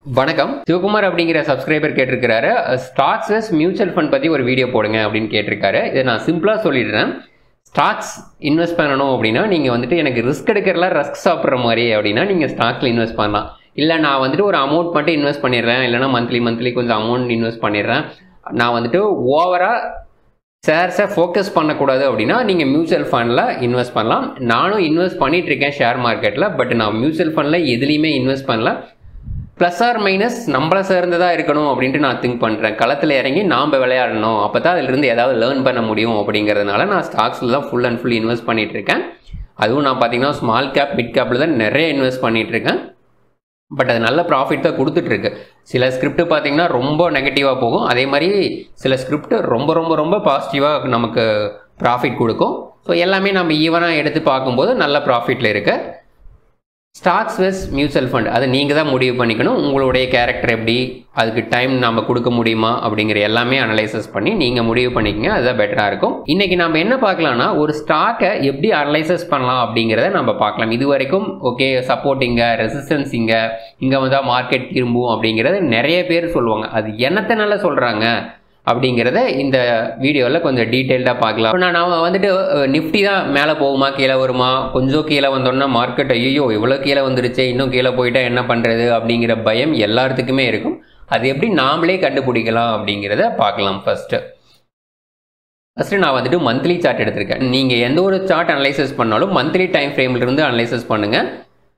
வணக்கம் சிவகுமார் அப்படிங்கிற சப்ஸ்கிரைபர் கேட்டிருக்கிறாரு ஸ்டாக்ஸஸ் மியூச்சுவல் ஃபண்ட் பற்றி ஒரு வீடியோ போடுங்க அப்படின்னு கேட்டிருக்காரு இதை நான் சிம்பிளாக சொல்லிடுறேன் ஸ்டாக்ஸ் இன்வெஸ்ட் பண்ணணும் அப்படின்னா நீங்கள் வந்துட்டு எனக்கு ரிஸ்க் எடுக்கிறல ரஸ்க் சாப்பிட்ற மாதிரி அப்படின்னா நீங்கள் ஸ்டாக்ஸில் இன்வெஸ்ட் பண்ணலாம் இல்லை நான் வந்துட்டு ஒரு அமௌண்ட் மட்டும் இன்வெஸ்ட் பண்ணிடுறேன் இல்லைனா மந்த்லி மந்த்லி கொஞ்சம் அமௌண்ட் இன்வெஸ்ட் பண்ணிடுறேன் நான் வந்துட்டு ஓவராக ஷேர்ஸை ஃபோக்கஸ் பண்ணக்கூடாது அப்படின்னா நீங்கள் மியூச்சுவல் ஃபண்டில் இன்வெஸ்ட் பண்ணலாம் நானும் இன்வெஸ்ட் பண்ணிட்டு இருக்கேன் ஷேர் மார்க்கெட்டில் பட் நான் மியூச்சுவல் ஃபண்டில் எதுலேயுமே இன்வெஸ்ட் பண்ணல ப்ளஸ் ஆர் மைனஸ் நம்மளை சேர்ந்ததாக இருக்கணும் அப்படின்ட்டு நான் திங்க் பண்ணுறேன் களத்தில் இறங்கி நாம் விளையாடணும் அப்போ தான் அதிலிருந்து ஏதாவது லேர்ன் பண்ண முடியும் அப்படிங்கிறதுனால நான் ஸ்டாக்ஸில் தான் ஃபுல் அண்ட் ஃபுல் இன்வெஸ்ட் பண்ணிட்டு இருக்கேன் அதுவும் நான் பார்த்தீங்கன்னா ஸ்மால் கேப் மிட் கேப்பில் தான் நிறைய இன்வெஸ்ட் பண்ணிட்டு இருக்கேன் பட் அது நல்ல ப்ராஃபிட் தான் கொடுத்துட்ருக்கு சில ஸ்கிரிப்ட் பார்த்தீங்கன்னா ரொம்ப நெகட்டிவாக போகும் அதே மாதிரி சில ஸ்கிரிப்ட் ரொம்ப ரொம்ப ரொம்ப பாசிட்டிவாக நமக்கு ப்ராஃபிட் கொடுக்கும் ஸோ எல்லாமே நம்ம ஈவனாக எடுத்து பார்க்கும்போது நல்ல ப்ராஃபிட்டில் இருக்கு ஸ்டாக்ஸ் வெஸ் மியூச்சுவல் ஃபண்ட் அதை நீங்கள் தான் முடிவு பண்ணிக்கணும் உங்களுடைய கேரக்டர் எப்படி அதுக்கு டைம் நம்ம கொடுக்க முடியுமா அப்படிங்கிற எல்லாமே அனலைசஸ் பண்ணி நீங்கள் முடிவு பண்ணிக்கங்க அதுதான் பெட்டராக இருக்கும் இன்றைக்கி நம்ம என்ன பார்க்கலாம்னா ஒரு ஸ்டாக்கை எப்படி அனலைசஸ் பண்ணலாம் அப்படிங்கிறத நம்ம பார்க்கலாம் இது வரைக்கும் ஓகே சப்போர்ட் இங்கே ரெசிஸ்டன்ஸ் இங்கே இங்கே வந்தால் மார்க்கெட் திரும்பும் அப்படிங்கிறது நிறைய பேர் சொல்லுவாங்க அது என்னத்தனால சொல்கிறாங்க அப்படிங்கிறத இந்த வீடியோவில் கொஞ்சம் டீட்டெயில்டாக பார்க்கலாம் இப்போ நான் வந்துட்டு நிஃப்டி தான் மேலே போகுமா கீழே வருமா கொஞ்சம் கீழே வந்தோன்னா மார்க்கெட் ஐயோ இவ்வளோ கீழே வந்துருச்சு இன்னும் கீழே போயிட்டா என்ன பண்ணுறது அப்படிங்கிற பயம் எல்லாத்துக்குமே இருக்கும் அது எப்படி நாமளே கண்டுபிடிக்கலாம் அப்படிங்கிறத பார்க்கலாம் ஃபஸ்ட்டு ஃபஸ்ட்டு நான் வந்துட்டு மந்த்லி சார்ட் எடுத்திருக்கேன் நீங்கள் எந்த ஒரு சார்ட் அனலைசஸ் பண்ணாலும் மந்த்லி டைம் ஃப்ரேம்லேருந்து அனலைசஸ் பண்ணுங்கள்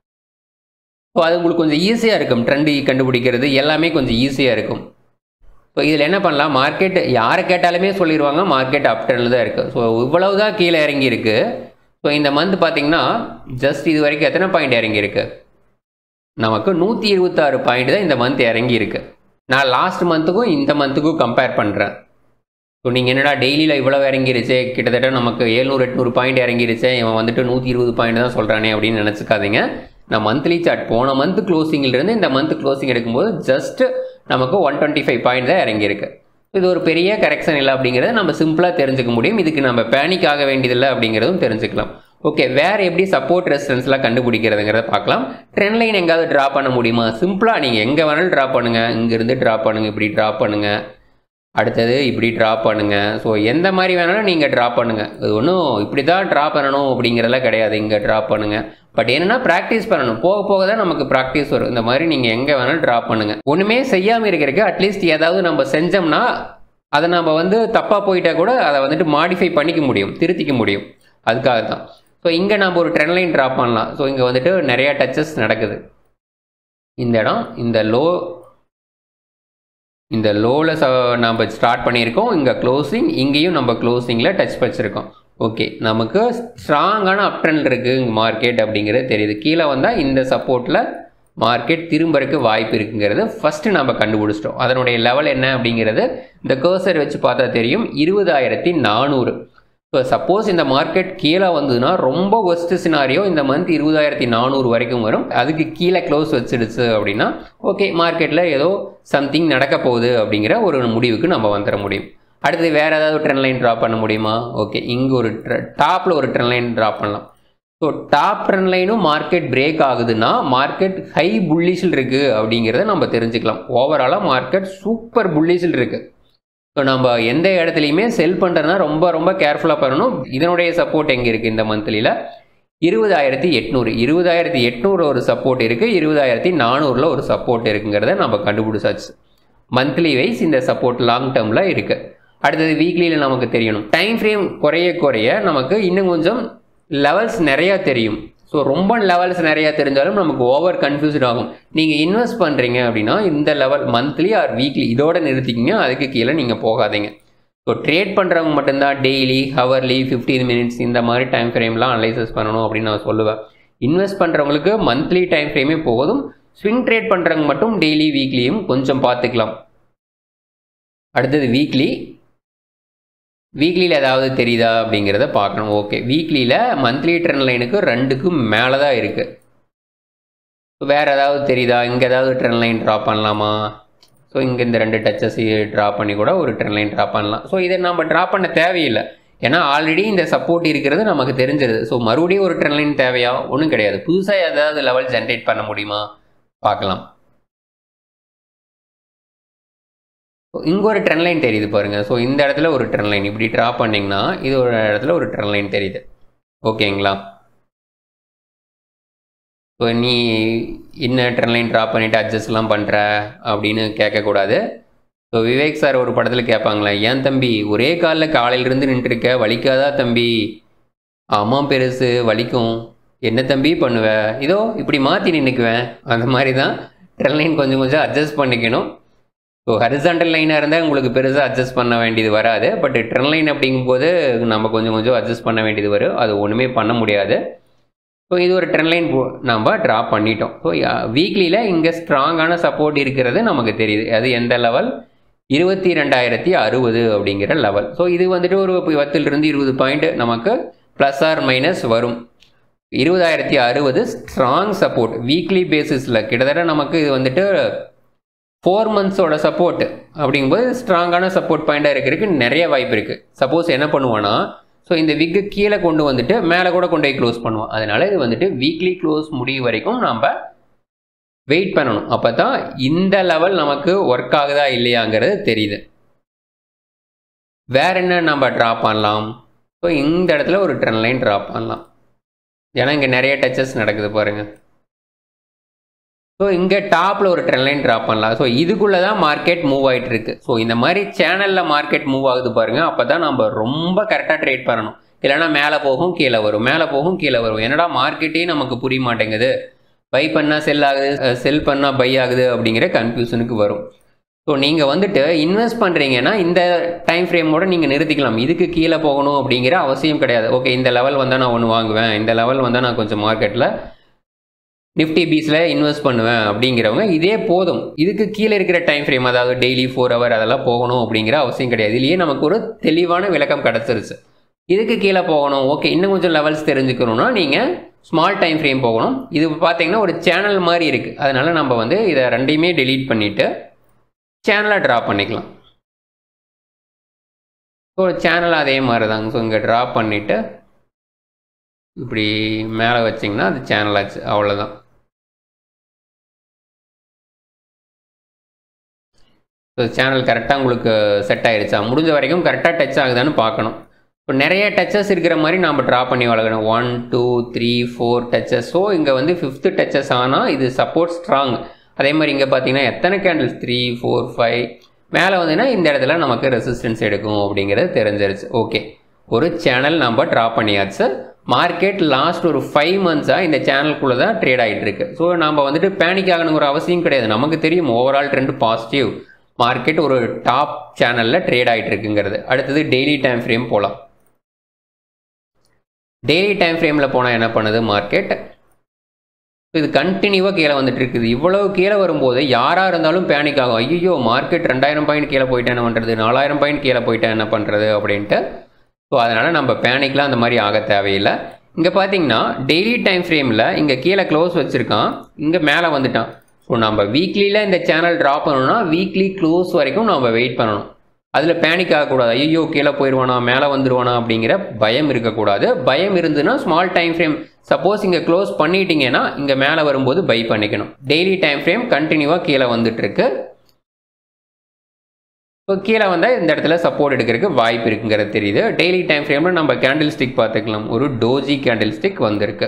ஸோ அது உங்களுக்கு கொஞ்சம் ஈஸியாக இருக்கும் ட்ரெண்டு கண்டுபிடிக்கிறது எல்லாமே கொஞ்சம் ஈஸியாக இருக்கும் ஸோ இதில் என்ன பண்ணலாம் மார்க்கெட் யாரை கேட்டாலுமே சொல்லிடுவாங்க மார்க்கெட் அப் ட்ரெண்டில் தான் இருக்குது ஸோ இவ்வளவு தான் கீழே இறங்கியிருக்கு ஸோ இந்த மந்த் பார்த்தீங்கன்னா ஜஸ்ட் இது வரைக்கும் எத்தனை பாயிண்ட் இறங்கியிருக்கு நமக்கு நூற்றி இருபத்தாறு பாயிண்ட் தான் இந்த மந்த் இறங்கியிருக்கு நான் லாஸ்ட் மந்த்துக்கும் இந்த மந்த்துக்கும் கம்பேர் பண்ணுறேன் ஸோ நீங்கள் என்னடா டெய்லியில் இவ்வளோ இறங்கிருச்சு கிட்டத்தட்ட நமக்கு ஏழ்நூறு எட்நூறு பாயிண்ட் இறங்கிருச்சு இவன் வந்துட்டு நூற்றி இருபது பாயிண்ட் தான் சொல்கிறானே அப்படின்னு நினச்சிக்காதீங்க நான் மந்த்லி சார்ட் போன மந்த் க்ளோசிங்கிலிருந்து இந்த மந்த் க்ளோசிங் எடுக்கும்போது ஜஸ்ட் நமக்கு ஒன் டுவெண்ட்டி ஃபைவ் பாயிண்ட் தான் இறங்கியிருக்கு இது ஒரு பெரிய கரெக்ஷன் இல்லை அப்படிங்கிறத நம்ம சிம்பிளாக தெரிஞ்சுக்க முடியும் இதுக்கு நம்ம பேனிக் ஆக வேண்டியதில்லை அப்படிங்கிறதும் தெரிஞ்சுக்கலாம் ஓகே வேறு எப்படி சப்போர்ட் ரெசிஸ்டன்ஸ்லாம் கண்டுபிடிக்கிறதுங்கிறத பார்க்கலாம் ட்ரெண்ட் லைன் எங்காவது ட்ரா பண்ண முடியுமா சிம்பிளாக நீங்கள் எங்கே வேணாலும் ட்ரா பண்ணுங்கள் இங்கேருந்து ட்ரா பண்ணுங்கள் இப்படி ட்ரா பண்ணுங்கள் அடுத்தது இப்படி ட்ரா பண்ணுங்கள் ஸோ எந்த மாதிரி வேணாலும் நீங்கள் ட்ரா பண்ணுங்கள் இது ஒன்றும் இப்படி தான் ட்ரா பண்ணணும் அப்படிங்கிறதெல்லாம் கிடையாது இங்கே ட்ரா பண்ணுங்கள் பட் என்னென்னா ப்ராக்டிஸ் பண்ணணும் போக போக தான் நமக்கு ப்ராக்டிஸ் வரும் இந்த மாதிரி நீங்கள் எங்கே வேணாலும் ட்ரா பண்ணுங்கள் ஒன்றுமே செய்யாமல் இருக்கிறதுக்கு அட்லீஸ்ட் ஏதாவது நம்ம செஞ்சோம்னா அதை நம்ம வந்து தப்பாக போயிட்டா கூட அதை வந்துட்டு மாடிஃபை பண்ணிக்க முடியும் திருத்திக்க முடியும் அதுக்காக தான் ஸோ இங்கே நம்ம ஒரு ட்ரெண்ட் லைன் ட்ரா பண்ணலாம் ஸோ இங்கே வந்துட்டு நிறையா டச்சஸ் நடக்குது இந்த இடம் இந்த லோ இந்த லோவில் ச நம்ம ஸ்டார்ட் பண்ணியிருக்கோம் இங்கே க்ளோசிங் இங்கேயும் நம்ம க்ளோசிங்கில் டச் வச்சுருக்கோம் ஓகே நமக்கு ஸ்ட்ராங்கான அப் ட்ரெண்ட் இருக்குது இங்கே மார்க்கெட் அப்படிங்கிறது தெரியுது கீழே வந்தால் இந்த சப்போர்ட்டில் மார்க்கெட் திரும்பறக்கு வாய்ப்பு இருக்குங்கிறது ஃபஸ்ட்டு நம்ம கண்டுபிடிச்சிட்டோம் அதனுடைய லெவல் என்ன அப்படிங்கிறது இந்த கர்சர் வச்சு பார்த்தா தெரியும் இருபதாயிரத்தி நானூறு ஸோ சப்போஸ் இந்த மார்க்கெட் கீழே வந்ததுன்னா ரொம்ப ஒஸ்ட் சினாரியோ இந்த மந்த் இருபதாயிரத்தி நானூறு வரைக்கும் வரும் அதுக்கு கீழே க்ளோஸ் வச்சிடுச்சு அப்படின்னா ஓகே மார்க்கெட்டில் ஏதோ சம்திங் நடக்க போகுது அப்படிங்கிற ஒரு முடிவுக்கு நம்ம வந்துட முடியும் அடுத்தது வேறு ஏதாவது ட்ரெண்ட் லைன் ட்ரா பண்ண முடியுமா ஓகே இங்கே ஒரு டாப்பில் ஒரு ட்ரெண்ட் லைன் ட்ரா பண்ணலாம் ஸோ டாப் ட்ரெண்ட் லைனும் மார்க்கெட் பிரேக் ஆகுதுன்னா மார்க்கெட் ஹை புல்லிஷில் இருக்குது அப்படிங்கிறத நம்ம தெரிஞ்சுக்கலாம் ஓவராலாக மார்க்கெட் சூப்பர் புல்லிஷில் இருக்குது ஸோ நம்ம எந்த இடத்துலையுமே செல் பண்ணுறதுனா ரொம்ப ரொம்ப கேர்ஃபுல்லாக பண்ணணும் இதனுடைய சப்போர்ட் எங்கே இருக்குது இந்த மந்த்லியில் இருபதாயிரத்தி எட்நூறு இருபதாயிரத்தி எட்நூறு ஒரு சப்போர்ட் இருக்குது இருபதாயிரத்தி நானூறில் ஒரு சப்போர்ட் இருக்குங்கிறத நம்ம கண்டுபிடிச்சாச்சு மந்த்லி வைஸ் இந்த சப்போர்ட் லாங் டேர்மில் இருக்குது அடுத்தது வீக்லியில் நமக்கு தெரியணும் டைம் ஃப்ரேம் குறைய குறைய நமக்கு இன்னும் கொஞ்சம் லெவல்ஸ் நிறையா தெரியும் ஸோ ரொம்ப லெவல்ஸ் நிறையா தெரிஞ்சாலும் நமக்கு ஓவர் கன்ஃபியூஸ்ட் ஆகும் நீங்கள் இன்வெஸ்ட் பண்ணுறீங்க அப்படின்னா இந்த லெவல் மந்த்லி ஆர் வீக்லி இதோட நிறுத்திக்கிங்க அதுக்கு கீழே நீங்கள் போகாதீங்க ஸோ ட்ரேட் பண்ணுறவங்க மட்டும்தான் டெய்லி ஹவர்லி ஃபிஃப்டீன் மினிட்ஸ் இந்த மாதிரி டைம் ஃப்ரேம்லாம் அனலைசஸ் பண்ணணும் அப்படின்னு நான் சொல்லுவேன் இன்வெஸ்ட் பண்ணுறவங்களுக்கு மந்த்லி டைம் ஃப்ரேமே போதும் ஸ்விங் ட்ரேட் பண்ணுறவங்க மட்டும் டெய்லி வீக்லியும் கொஞ்சம் பார்த்துக்கலாம் அடுத்தது வீக்லி வீக்லியில் ஏதாவது தெரியுதா அப்படிங்கிறத பார்க்கணும் ஓகே வீக்லியில் மந்த்லி ட்ரெண்ட் லைனுக்கு ரெண்டுக்கும் மேலே தான் இருக்குது வேறு ஏதாவது தெரியுதா இங்கே ஏதாவது ட்ரெண்ட் லைன் ட்ரா பண்ணலாமா ஸோ இங்கே இந்த ரெண்டு டச்சஸ் ட்ரா பண்ணி கூட ஒரு ட்ரெண்ட் லைன் ட்ரா பண்ணலாம் ஸோ இதை நம்ம ட்ரா பண்ண தேவையில்லை ஏன்னா ஆல்ரெடி இந்த சப்போர்ட் இருக்கிறது நமக்கு தெரிஞ்சிருது ஸோ மறுபடியும் ஒரு ட்ரெண்ட் லைன் தேவையா ஒன்றும் கிடையாது புதுசாக ஏதாவது லெவல் ஜென்ரேட் பண்ண முடியுமா பார்க்கலாம் இங்கே ஒரு ட்ரெண்ட் லைன் தெரியுது பாருங்கள் ஸோ இந்த இடத்துல ஒரு ட்ரெண்ட் லைன் இப்படி ட்ரா பண்ணிங்கன்னா இது ஒரு இடத்துல ஒரு ட்ரெண்ட் லைன் தெரியுது ஓகேங்களா ஸோ நீ என்ன ட்ரெண்ட் லைன் ட்ரா பண்ணிவிட்டு அட்ஜஸ்ட்லாம் பண்ணுற அப்படின்னு கேட்கக்கூடாது ஸோ விவேக் சார் ஒரு படத்தில் கேட்பாங்களே ஏன் தம்பி ஒரே காலில் காலையிலேருந்து நின்றுருக்க வலிக்காதா தம்பி அம்மா பெருசு வலிக்கும் என்ன தம்பி பண்ணுவ இதோ இப்படி மாற்றி நின்றுக்குவேன் அந்த மாதிரி தான் ட்ரெண்ட் லைன் கொஞ்சம் கொஞ்சம் அட்ஜஸ்ட் பண்ணிக்கணும் ஸோ ஹரிசாண்டல் லைனாக இருந்தால் உங்களுக்கு பெருசாக அட்ஜஸ்ட் பண்ண வேண்டியது வராது பட் ட்ரெண்ட் லைன் அப்படிங்கும்போது நம்ம கொஞ்சம் கொஞ்சம் அட்ஜஸ்ட் பண்ண வேண்டியது வரும் அது ஒன்றுமே பண்ண முடியாது ஸோ இது ஒரு ட்ரெண்ட் லைன் நம்ம ட்ரா பண்ணிட்டோம் ஸோ வீக்லியில் இங்கே ஸ்ட்ராங்கான சப்போர்ட் இருக்கிறது நமக்கு தெரியுது அது எந்த லெவல் இருபத்தி ரெண்டாயிரத்தி அறுபது அப்படிங்கிற லெவல் ஸோ இது வந்துட்டு ஒரு பத்துலேருந்து இருபது பாயிண்ட் நமக்கு ப்ளஸ் ஆர் மைனஸ் வரும் இருபதாயிரத்தி அறுபது ஸ்ட்ராங் சப்போர்ட் வீக்லி பேசிஸில் கிட்டத்தட்ட நமக்கு இது வந்துட்டு ஃபோர் மந்த்ஸோட சப்போர்ட் அப்படிங்கும்போது ஸ்ட்ராங்கான சப்போர்ட் பாயிண்டாக இருக்கிறதுக்கு நிறைய வாய்ப்பு இருக்குது சப்போஸ் என்ன பண்ணுவான்னா ஸோ இந்த விக்கு கீழே கொண்டு வந்துட்டு மேலே கூட கொண்டு போய் க்ளோஸ் பண்ணுவோம் அதனால இது வந்துட்டு வீக்லி க்ளோஸ் முடிவு வரைக்கும் நம்ம வெயிட் பண்ணணும் அப்போ தான் இந்த லெவல் நமக்கு ஒர்க் ஆகுதா இல்லையாங்கிறது தெரியுது வேற என்ன நம்ம ட்ரா பண்ணலாம் ஸோ இந்த இடத்துல ஒரு ட்ரெண்ட் லைன் ட்ரா பண்ணலாம் ஏன்னா இங்கே நிறைய டச்சஸ் நடக்குது பாருங்கள் ஸோ இங்கே டாப்பில் ஒரு ட்ரெண்ட் லைன் ட்ரா பண்ணலாம் ஸோ இதுக்குள்ளே தான் மார்க்கெட் மூவ் ஆகிட்டு இருக்கு ஸோ இந்த மாதிரி சேனலில் மார்க்கெட் மூவ் ஆகுது பாருங்கள் அப்போ தான் நம்ம ரொம்ப கரெக்டாக ட்ரேட் பண்ணணும் இல்லைனா மேலே போகும் கீழே வரும் மேலே போகும் கீழே வரும் என்னடா மார்க்கெட்டே நமக்கு புரிய மாட்டேங்குது பை பண்ணால் செல் ஆகுது செல் பண்ணால் பை ஆகுது அப்படிங்கிற கன்ஃபியூஷனுக்கு வரும் ஸோ நீங்கள் வந்துட்டு இன்வெஸ்ட் பண்ணுறீங்கன்னா இந்த டைம் ஃப்ரேமோட நீங்கள் நிறுத்திக்கலாம் இதுக்கு கீழே போகணும் அப்படிங்கிற அவசியம் கிடையாது ஓகே இந்த லெவல் வந்தால் நான் ஒன்று வாங்குவேன் இந்த லெவல் வந்தால் நான் கொஞ்சம் மார்க்கெட்டில் நிஃப்டி பீஸில் இன்வெஸ்ட் பண்ணுவேன் அப்படிங்கிறவங்க இதே போதும் இதுக்கு கீழே இருக்கிற டைம் ஃப்ரேம் அதாவது டெய்லி ஃபோர் ஹவர் அதெல்லாம் போகணும் அப்படிங்கிற அவசியம் கிடையாது இதுலேயே நமக்கு ஒரு தெளிவான விளக்கம் கிடச்சிருச்சு இதுக்கு கீழே போகணும் ஓகே இன்னும் கொஞ்சம் லெவல்ஸ் தெரிஞ்சுக்கணும்னா நீங்கள் ஸ்மால் டைம் ஃப்ரேம் போகணும் இது பார்த்தீங்கன்னா ஒரு சேனல் மாதிரி இருக்குது அதனால் நம்ம வந்து இதை ரெண்டையுமே டெலீட் பண்ணிவிட்டு சேனலை ட்ரா பண்ணிக்கலாம் ஸோ சேனல் அதே மாதிரி தாங்க ஸோ இங்கே ட்ரா பண்ணிவிட்டு இப்படி மேலே வச்சிங்கன்னா அது சேனல் ஆச்சு அவ்வளோதான் ஸோ சேனல் கரெக்டாக உங்களுக்கு செட் ஆயிடுச்சா முடிஞ்ச வரைக்கும் கரெக்டாக டச் ஆகுதான்னு பார்க்கணும் இப்போ நிறைய டச்சஸ் இருக்கிற மாதிரி நாம் ட்ரா பண்ணி வளர்க்கணும் one two three four touches so இங்கே வந்து ஃபிஃப்த்து டச்சஸ் ஆனால் இது சப்போர்ட் ஸ்ட்ராங் அதே மாதிரி இங்கே பார்த்தீங்கன்னா எத்தனை கேண்டில்ஸ் த்ரீ ஃபோர் ஃபைவ் மேலே வந்துன்னா இந்த இடத்துல நமக்கு ரெசிஸ்டன்ஸ் எடுக்கும் அப்படிங்கிறது தெரிஞ்சிருச்சு ஓகே ஒரு சேனல் நம்ம ட்ரா பண்ணியாச்சு மார்க்கெட் லாஸ்ட் ஒரு ஃபைவ் மந்த்ஸாக இந்த சேனலுக்குள்ளே தான் ட்ரேட் ஆகிட்டு இருக்கு ஸோ நம்ம வந்துட்டு பேனிக் ஆகணுங்கிற அவசியம் கிடையாது நமக்கு தெரியும் ஓவரால் ட்ரெண்ட் பாசிட்டிவ் மார்க்கெட் ஒரு டாப் சேனலில் ட்ரேட் ஆகிட்டு இருக்குங்கிறது அடுத்தது டெய்லி டைம் ஃப்ரேம் போகலாம் டெய்லி டைம் ஃப்ரேமில் போனால் என்ன பண்ணுது மார்க்கெட் இது கண்டினியூவாக கீழே வந்துட்டு இருக்குது இவ்வளவு கீழே வரும்போது யாராக இருந்தாலும் பேனிக் ஆகும் ஐயோ மார்க்கெட் ரெண்டாயிரம் பாயிண்ட் கீழே போயிட்டா என்ன பண்ணுறது நாலாயிரம் பாயிண்ட் கீழே போயிட்டா என்ன பண்ணுறது அப்படின்ட்டு ஸோ அதனால் நம்ம பேனிக்லாம் அந்த மாதிரி ஆக தேவையில்லை இங்கே பார்த்தீங்கன்னா டெய்லி டைம் ஃப்ரேமில் இங்கே கீழே க்ளோஸ் வச்சுருக்கான் இங்கே மேலே வந்துட்டான் ஸோ நம்ம வீக்லியில் இந்த சேனல் ட்ராப் பண்ணணும்னா வீக்லி க்ளோஸ் வரைக்கும் நம்ம வெயிட் பண்ணணும் அதில் பேனிக் ஆகக்கூடாது ஐயோ கீழே போயிடுவானா மேலே வந்துடுவானா அப்படிங்கிற பயம் இருக்கக்கூடாது பயம் இருந்துன்னா ஸ்மால் டைம் ஃப்ரேம் சப்போஸ் இங்கே க்ளோஸ் பண்ணிட்டீங்கன்னா இங்கே மேலே வரும்போது பை பண்ணிக்கணும் டெய்லி டைம் ஃப்ரேம் கண்டினியூவாக கீழே வந்துட்டுருக்கு ஸோ கீழே வந்தால் இந்த இடத்துல சப்போர்ட் எடுக்கிறதுக்கு வாய்ப்பு இருக்குங்கிறது தெரியுது டெய்லி டைம் ஃப்ரேமில் நம்ம கேண்டில் ஸ்டிக் பார்த்துக்கலாம் ஒரு டோஜி கேண்டில் ஸ்டிக் வந்திருக்கு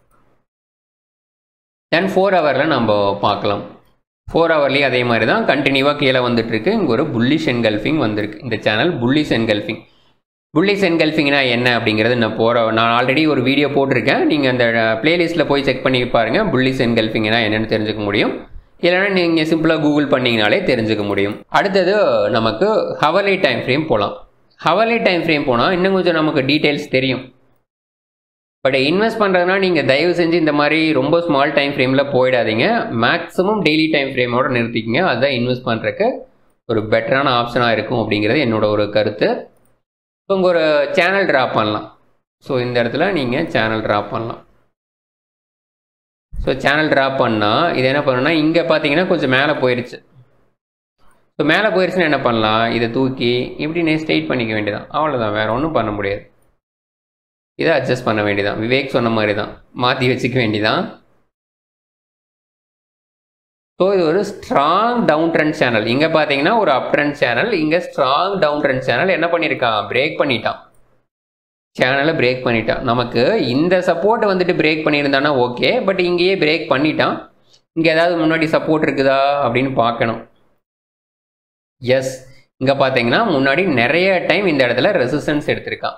தென் ஃபோர் ஹவரில் நம்ம பார்க்கலாம் ஃபோர் ஹவர்லேயும் அதே மாதிரி தான் கண்டினியூவாக கீழே வந்துட்டுருக்கு இங்கே ஒரு புல்லிஷ் என்கல்ஃபிங் வந்திருக்கு இந்த சேனல் புல்லிஷ் என்கல்ஃபிங் புல்லிஷ் என்கல்ஃபிங்னா என்ன அப்படிங்கிறது நான் போகிற நான் ஆல்ரெடி ஒரு வீடியோ போட்டிருக்கேன் நீங்கள் அந்த பிளேலிஸ்ட்டில் போய் செக் பண்ணி பாருங்கள் புல்லிஷ் என்கல்ஃபிங்னா என்னென்னு தெரிஞ்சுக்க முடியும் இல்லைனா நீங்கள் சிம்பிளாக கூகுள் பண்ணிங்கனாலே தெரிஞ்சுக்க முடியும் அடுத்தது நமக்கு ஹவர்லி டைம் ஃப்ரேம் போகலாம் ஹவர்லி டைம் ஃப்ரேம் போனால் இன்னும் கொஞ்சம் நமக்கு டீட்டெயில்ஸ் தெரியும் பட் இன்வெஸ்ட் பண்ணுறதுனா நீங்கள் தயவு செஞ்சு இந்த மாதிரி ரொம்ப ஸ்மால் டைம் ஃப்ரேமில் போயிடாதீங்க மேக்ஸிமம் டெய்லி டைம் ஃப்ரேமோட நிறுத்திக்கங்க அதுதான் இன்வெஸ்ட் பண்ணுறதுக்கு ஒரு பெட்டரான ஆப்ஷனாக இருக்கும் அப்படிங்கிறது என்னோட ஒரு கருத்து ஸோ உங்கள் ஒரு சேனல் ட்ரா பண்ணலாம் ஸோ இந்த இடத்துல நீங்கள் சேனல் ட்ரா பண்ணலாம் ஸோ சேனல் ட்ரா பண்ணால் இது என்ன பண்ணணும்னா இங்கே பார்த்தீங்கன்னா கொஞ்சம் மேலே போயிடுச்சு ஸோ மேலே போயிடுச்சுன்னா என்ன பண்ணலாம் இதை தூக்கி இப்படி ஸ்ட்ரெயிட் பண்ணிக்க வேண்டியதான் அவ்வளோதான் வேறு ஒன்றும் பண்ண முடியாது இதை அட்ஜஸ்ட் பண்ண வேண்டியதான் விவேக் சொன்ன மாதிரி தான் மாற்றி வச்சுக்க வேண்டியதான் ஸோ இது ஒரு ஸ்ட்ராங் டவுன் ட்ரெண்ட் சேனல் இங்கே பார்த்தீங்கன்னா ஒரு அப் ட்ரெண்ட் சேனல் இங்கே ஸ்ட்ராங் டவுன் ட்ரெண்ட் சேனல் என்ன பண்ணியிருக்கான் பிரேக் பண்ணிட்டான் சேனலை பிரேக் பண்ணிட்டான் நமக்கு இந்த சப்போர்ட் வந்துட்டு பிரேக் பண்ணியிருந்தானா ஓகே பட் இங்கேயே பிரேக் பண்ணிட்டான் இங்கே ஏதாவது முன்னாடி சப்போர்ட் இருக்குதா அப்படின்னு பார்க்கணும் எஸ் இங்கே பார்த்தீங்கன்னா முன்னாடி நிறைய டைம் இந்த இடத்துல ரெசிஸ்டன்ஸ் எடுத்திருக்கான்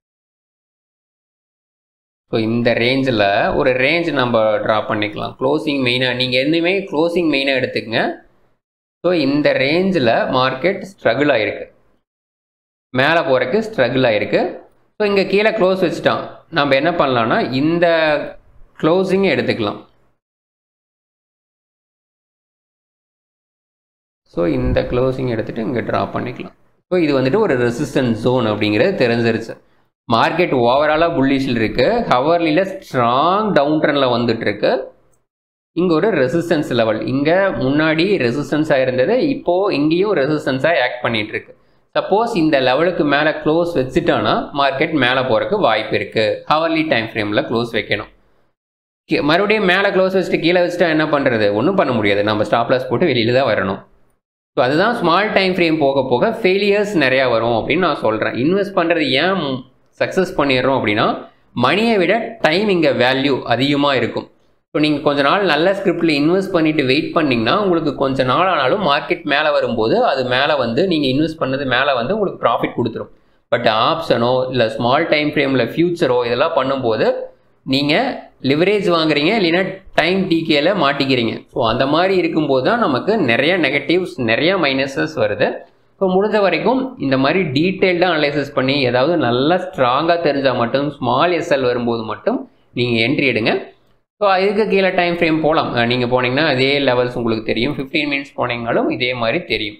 ஸோ இந்த ரேஞ்சில் ஒரு ரேஞ்ச் நம்ம ட்ரா பண்ணிக்கலாம் க்ளோசிங் மெயினாக நீங்கள் எதுவுமே க்ளோசிங் மெயினாக எடுத்துக்கங்க ஸோ இந்த ரேஞ்சில் மார்க்கெட் ஸ்ட்ரகிள் ஆகிருக்கு மேலே போகிறக்கு ஸ்ட்ரகிள் ஆகிருக்கு ஸோ இங்கே கீழே க்ளோஸ் வச்சுட்டான் நம்ம என்ன பண்ணலாம்னா இந்த க்ளோசிங்கை எடுத்துக்கலாம் ஸோ இந்த க்ளோசிங் எடுத்துகிட்டு இங்கே ட்ரா பண்ணிக்கலாம் ஸோ இது வந்துட்டு ஒரு ரெசிஸ்டன்ஸ் ஜோன் அப்படிங்கிறது தெரிஞ்சிருச்சு மார்க்கெட் ஓவராலாக புல்லிஷில் இருக்குது ஹவர்லியில் ஸ்ட்ராங் டவுன் ட்ரெண்டில் வந்துட்டுருக்கு இங்கே ஒரு ரெசிஸ்டன்ஸ் லெவல் இங்கே முன்னாடி ரெசிஸ்டன்ஸாக இருந்தது இப்போது இங்கேயும் ரெசிஸ்டன்ஸாக ஆக்ட் பண்ணிகிட்டு இருக்கு சப்போஸ் இந்த லெவலுக்கு மேலே க்ளோஸ் வச்சுட்டானா மார்க்கெட் மேலே போகிறதுக்கு வாய்ப்பு இருக்குது ஹவர்லி டைம் ஃப்ரேமில் க்ளோஸ் வைக்கணும் மறுபடியும் மேலே க்ளோஸ் வச்சுட்டு கீழே வச்சுட்டா என்ன பண்ணுறது ஒன்றும் பண்ண முடியாது நம்ம ஸ்டாப்லாஸ் போட்டு வெளியில் தான் வரணும் ஸோ அதுதான் ஸ்மால் டைம் ஃப்ரேம் போக போக ஃபெயிலியர்ஸ் நிறையா வரும் அப்படின்னு நான் சொல்கிறேன் இன்வெஸ்ட் பண்ணுறது ஏன் சக்ஸஸ் பண்ணிடுறோம் அப்படின்னா மணியை விட டைம் இங்கே வேல்யூ அதிகமாக இருக்கும் ஸோ நீங்கள் கொஞ்ச நாள் நல்ல ஸ்கிரிப்டில் இன்வெஸ்ட் பண்ணிவிட்டு வெயிட் பண்ணிங்கன்னா உங்களுக்கு கொஞ்ச நாள் ஆனாலும் மார்க்கெட் மேலே வரும்போது அது மேலே வந்து நீங்கள் இன்வெஸ்ட் பண்ணது மேலே வந்து உங்களுக்கு ப்ராஃபிட் கொடுத்துரும் பட் ஆப்ஷனோ இல்லை ஸ்மால் டைம் ஃப்ரேமில் ஃப்யூச்சரோ இதெல்லாம் பண்ணும்போது நீங்கள் லிவரேஜ் வாங்குறீங்க இல்லைன்னா டைம் டிகேல மாட்டிக்கிறீங்க ஸோ அந்த மாதிரி இருக்கும்போது தான் நமக்கு நிறைய நெகட்டிவ்ஸ் நிறைய மைனஸஸ் வருது ஸோ முடிஞ்ச வரைக்கும் இந்த மாதிரி டீட்டெயில்டாக அனலைசிஸ் பண்ணி ஏதாவது நல்லா ஸ்ட்ராங்காக தெரிஞ்சால் மட்டும் ஸ்மால் எஸ்எல் வரும்போது மட்டும் நீங்கள் என்ட்ரி எடுங்க ஸோ அதுக்கு கீழே டைம் ஃப்ரேம் போகலாம் நீங்கள் போனீங்கன்னா அதே லெவல்ஸ் உங்களுக்கு தெரியும் ஃபிஃப்டீன் மினிட்ஸ் போனீங்கனாலும் இதே மாதிரி தெரியும்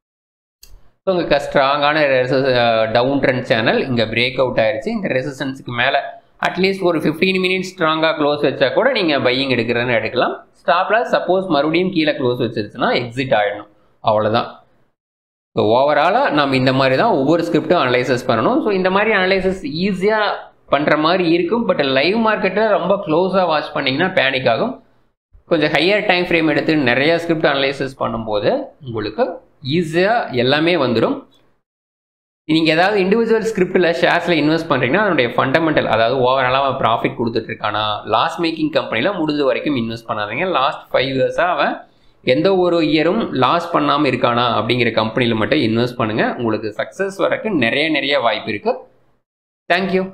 ஸோ உங்களுக்கு ஸ்ட்ராங்கான டவுன் ட்ரெண்ட் சேனல் இங்கே பிரேக் அவுட் ஆயிடுச்சு இந்த ரெசிஸ்டன்ஸுக்கு மேலே அட்லீஸ்ட் ஒரு ஃபிஃப்டீன் மினிட்ஸ் ஸ்ட்ராங்காக க்ளோஸ் வச்சா கூட நீங்கள் பையிங் எடுக்கிறதுன்னு எடுக்கலாம் ஸ்டாப்பில் சப்போஸ் மறுபடியும் கீழே க்ளோஸ் வச்சிருச்சுன்னா எக்ஸிட் ஆகிடணும் அவ்வளோதான் ஸோ ஓவராலாக நம்ம இந்த மாதிரி தான் ஒவ்வொரு ஸ்கிரிப்டும் அனலைசஸ் பண்ணணும் ஸோ இந்த மாதிரி அனலைசஸ் ஈஸியாக பண்ணுற மாதிரி இருக்கும் பட் லைவ் மார்க்கெட்டில் ரொம்ப க்ளோஸாக வாட்ச் பண்ணிங்கன்னா பேனிக் ஆகும் கொஞ்சம் ஹையர் டைம் ஃப்ரேம் எடுத்து நிறைய ஸ்கிரிப்ட் அனலைசிஸ் பண்ணும்போது உங்களுக்கு ஈஸியாக எல்லாமே வந்துடும் நீங்கள் ஏதாவது இண்டிவிஜுவல் ஸ்கிரிப்டில் ஷேர்ஸில் இன்வெஸ்ட் பண்ணுறீங்கன்னா அதனுடைய ஃபண்டமெண்டல் அதாவது ஓவராலாக அவன் ப்ராஃபிட் கொடுத்துட்ருக்கானா லாஸ் மேக்கிங் கம்பெனியில் முடிஞ்ச வரைக்கும் இன்வெஸ்ட் பண்ணாதீங்க லாஸ்ட் ஃபைவ் இயர்ஸாக அவன் எந்த ஒரு இயரும் லாஸ் பண்ணாமல் இருக்கானா அப்படிங்கிற கம்பெனியில் மட்டும் இன்வெஸ்ட் பண்ணுங்கள் உங்களுக்கு சக்ஸஸ் வரக்கு நிறைய நிறைய வாய்ப்பு இருக்குது தேங்க்யூ